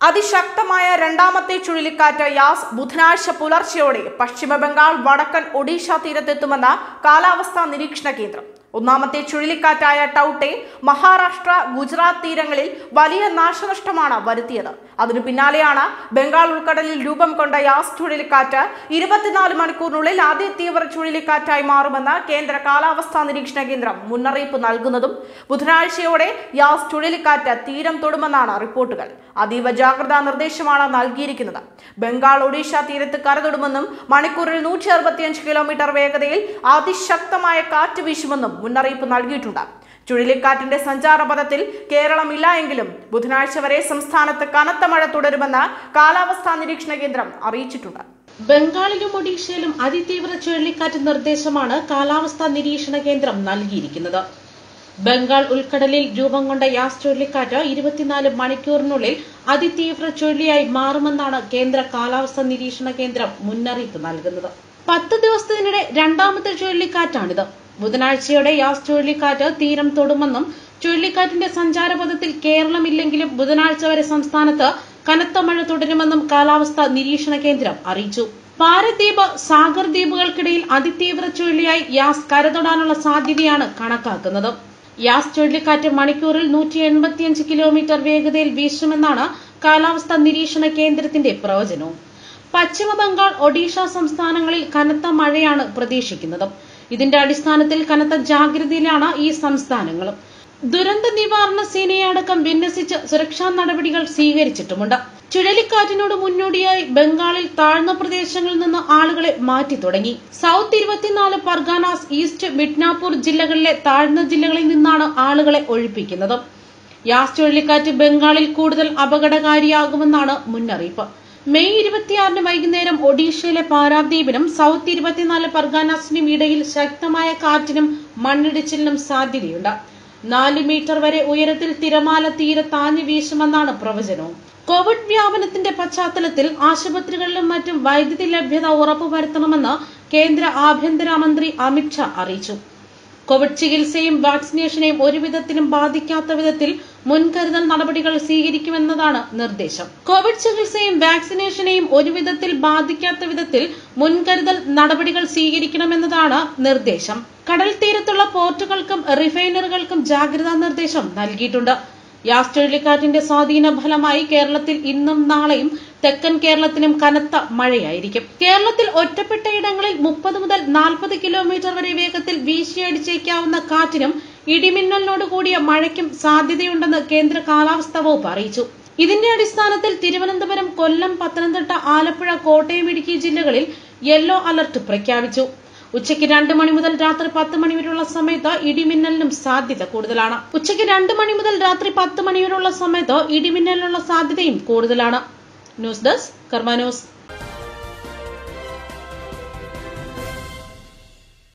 അതിശക്തമായ രണ്ടാമത്തെ ചുഴലിക്കാറ്റ് യാസ് ബുധനാഴ്ച പുലർച്ചെയോടെ പശ്ചിമ ബംഗാൾ വടക്കൻ ഒഡീഷ തീരത്തെത്തുമെന്ന് കാലാവസ്ഥാ നിരീക്ഷണ കേന്ദ്രം ഒന്നാമത്തെ ചുഴലിക്കാറ്റായ ടൌട്ടെ മഹാരാഷ്ട്ര ഗുജറാത്ത് തീരങ്ങളിൽ വലിയ നാശനഷ്ടമാണ് വരുത്തിയത് അതിനു പിന്നാലെയാണ് ബംഗാൾ ഉൾക്കടലിൽ രൂപം കൊണ്ട യാസ് ചുഴലിക്കാറ്റ് ഇരുപത്തിനാല് മണിക്കൂറിനുള്ളിൽ ആദ്യ തീവ്ര ചുഴലിക്കാറ്റായി മാറുമെന്ന് കേന്ദ്ര കാലാവസ്ഥാ നിരീക്ഷണ കേന്ദ്രം മുന്നറിയിപ്പ് നൽകുന്നതും ബുധനാഴ്ചയോടെ യാസ് ചുഴലിക്കാറ്റ് തീരം തൊടുമെന്നാണ് റിപ്പോർട്ടുകൾ അതീവ ജാഗ്രതാ നിർദ്ദേശമാണ് നൽകിയിരിക്കുന്നത് ബംഗാൾ ഒഡീഷ തീരത്ത് കരതൊടുമെന്നും മണിക്കൂറിൽ നൂറ്റി അറുപത്തിയഞ്ച് കിലോമീറ്റർ വേഗതയിൽ അതിശക്തമായ കാറ്റ് വീശുമെന്നും മുന്നറിയിപ്പ് നൽകിയിട്ടുണ്ട് ചുഴലിക്കാറ്റിന്റെ സഞ്ചാരപഥത്തിൽ കേരളമില്ല എങ്കിലും ബുധനാഴ്ച വരെ സംസ്ഥാനത്ത് കനത്ത മഴ തുടരുമെന്ന് കാലാവസ്ഥാ നിരീക്ഷണ കേന്ദ്രം അറിയിച്ചിട്ടുണ്ട് ബംഗാളിലും ഒഡീഷയിലും അതിതീവ്ര ചുഴലിക്കാറ്റ് നിർദ്ദേശമാണ് കാലാവസ്ഥാ നിരീക്ഷണ കേന്ദ്രം നൽകിയിരിക്കുന്നത് ബംഗാൾ ഉൾക്കടലിൽ രൂപം കൊണ്ട യാസ് ചുഴലിക്കാറ്റ് ഇരുപത്തിനാല് മണിക്കൂറിനുള്ളിൽ അതിതീവ്ര ചുഴലിയായി മാറുമെന്നാണ് കേന്ദ്ര കാലാവസ്ഥാ നിരീക്ഷണ കേന്ദ്രം മുന്നറിയിപ്പ് നൽകുന്നത് പത്ത് ദിവസത്തിനിടെ രണ്ടാമത്തെ ചുഴലിക്കാറ്റാണിത് ബുധനാഴ്ചയോടെ യാസ് ചുഴലിക്കാറ്റ് തീരം തൊടുമെന്നും ചുഴലിക്കാറ്റിന്റെ സഞ്ചാരപഥത്തിൽ കേരളമില്ലെങ്കിലും ബുധനാഴ്ച വരെ സംസ്ഥാനത്ത് കനത്ത മഴ തുടരുമെന്നും കാലാവസ്ഥാ നിരീക്ഷണ കേന്ദ്രം അറിയിച്ചു പാരദ്വീപ് സാഗർ ദ്വീപുകൾക്കിടയിൽ അതിതീവ്ര ചുഴലിയായി യാസ് കരതൊടാനുള്ള സാധ്യതയാണ് കണക്കാക്കുന്നത് യാസ് ചുഴലിക്കാറ്റ് മണിക്കൂറിൽ നൂറ്റി എൺപത്തിയഞ്ച് കിലോമീറ്റർ വേഗതയിൽ വീശുമെന്നാണ് കാലാവസ്ഥാ നിരീക്ഷണ കേന്ദ്രത്തിന്റെ പ്രവചനവും പശ്ചിമ ബംഗാൾ ഒഡീഷ സംസ്ഥാനങ്ങളിൽ കനത്ത മഴയാണ് പ്രതീക്ഷിക്കുന്നത് ഇതിന്റെ അടിസ്ഥാനത്തിൽ കനത്ത ജാഗ്രതയിലാണ് ഈ സംസ്ഥാനങ്ങളും ദുരന്ത നിവാരണ സേനയെ അടക്കം വിന്യസിച്ച് സുരക്ഷാ നടപടികൾ സ്വീകരിച്ചിട്ടുമുണ്ട് ചുഴലിക്കാറ്റിനോട് മുന്നോടിയായി ബംഗാളിൽ താഴ്ന്ന പ്രദേശങ്ങളിൽ നിന്ന് ആളുകളെ മാറ്റി തുടങ്ങി സൌത്ത് ഇരുപത്തിനാല് പർഗാനാസ് ഈസ്റ്റ് മിഡ്നാപൂർ ജില്ലകളിലെ താഴ്ന്ന ജില്ലകളിൽ നിന്നാണ് ആളുകളെ ഒഴിപ്പിക്കുന്നത് യാസ് ചുഴലിക്കാറ്റ് ബംഗാളിൽ കൂടുതൽ അപകടകാരിയാകുമെന്നാണ് മുന്നറിയിപ്പ് മെയ് ഇരുപത്തിയാറിന് വൈകുന്നേരം ഒഡീഷയിലെ പാരാദ്വീപിനും സൌത്ത് ഇരുപത്തിനാല് പർഗാനാസിനും ഇടയിൽ ശക്തമായ കാറ്റിനും മണ്ണിടിച്ചിലിനും സാധ്യതയുണ്ട് നാല് മീറ്റർ വരെ ഉയരത്തിൽ തിരമാല തീരെ താഞ്ഞു വീശുമെന്നാണ് പ്രവചനവും കോവിഡ് വ്യാപനത്തിന്റെ പശ്ചാത്തലത്തിൽ ആശുപത്രികളിലും മറ്റും വൈദ്യുതി ലഭ്യത ഉറപ്പുവരുത്തണമെന്ന് കേന്ദ്ര ആഭ്യന്തരമന്ത്രി അമിത്ഷാ അറിയിച്ചു കോവിഡ് ചികിത്സയും വാക്സിനേഷനെയും ഒരുവിധത്തിലും ബാധിക്കാത്ത വിധത്തിൽ മുൻകരുതൽ നടപടികൾ സ്വീകരിക്കുമെന്നതാണ് നിർദ്ദേശം കോവിഡ് ചികിത്സയും വാക്സിനേഷനെയും ഒരുവിധത്തിൽ ബാധിക്കാത്ത വിധത്തിൽ മുൻകരുതൽ നടപടികൾ സ്വീകരിക്കണമെന്നതാണ് നിർദ്ദേശം കടൽ തീരത്തുള്ള പോർട്ടുകൾക്കും റിഫൈനറുകൾക്കും ജാഗ്രതാ നിർദ്ദേശം നൽകിയിട്ടുണ്ട് യാസ് ചുഴലിക്കാറ്റിന്റെ സ്വാധീന ഫലമായി കേരളത്തിൽ ഇന്നും നാളെയും തെക്കൻ കേരളത്തിനും കനത്ത മഴയായിരിക്കും കേരളത്തിൽ ഒറ്റപ്പെട്ട ഇടങ്ങളിൽ മുപ്പത് മുതൽ നാൽപ്പത് കിലോമീറ്റർ വരെ വേഗത്തിൽ വീശിയടിച്ചേക്കാവുന്ന കാറ്റിനും ഇടിമിന്നലിനോട് കൂടിയ മഴയ്ക്കും സാധ്യതയുണ്ടെന്ന് കേന്ദ്ര കാലാവസ്ഥാ വകുപ്പ് അറിയിച്ചു ഇതിന്റെ അടിസ്ഥാനത്തിൽ തിരുവനന്തപുരം കൊല്ലം പത്തനംതിട്ട ആലപ്പുഴ കോട്ടയം ഇടുക്കി ജില്ലകളിൽ യെല്ലോ അലർട്ട് പ്രഖ്യാപിച്ചു ഉച്ചയ്ക്ക് രണ്ട് മണി മുതൽ രാത്രി പത്ത് മണി വരെയുള്ള സമയത്ത് ഇടിമിന്നലിനും സാധ്യത കൂടുതലാണ് ഉച്ചയ്ക്ക് രണ്ട് മണി മുതൽ രാത്രി പത്ത് മണി വരെയുള്ള സമയത്ത് ഇടിമിന്നലിനുള്ള സാധ്യതയും കൂടുതലാണ് ന്യൂസ് ഡെസ്ക് കർമ്മ ന്യൂസ്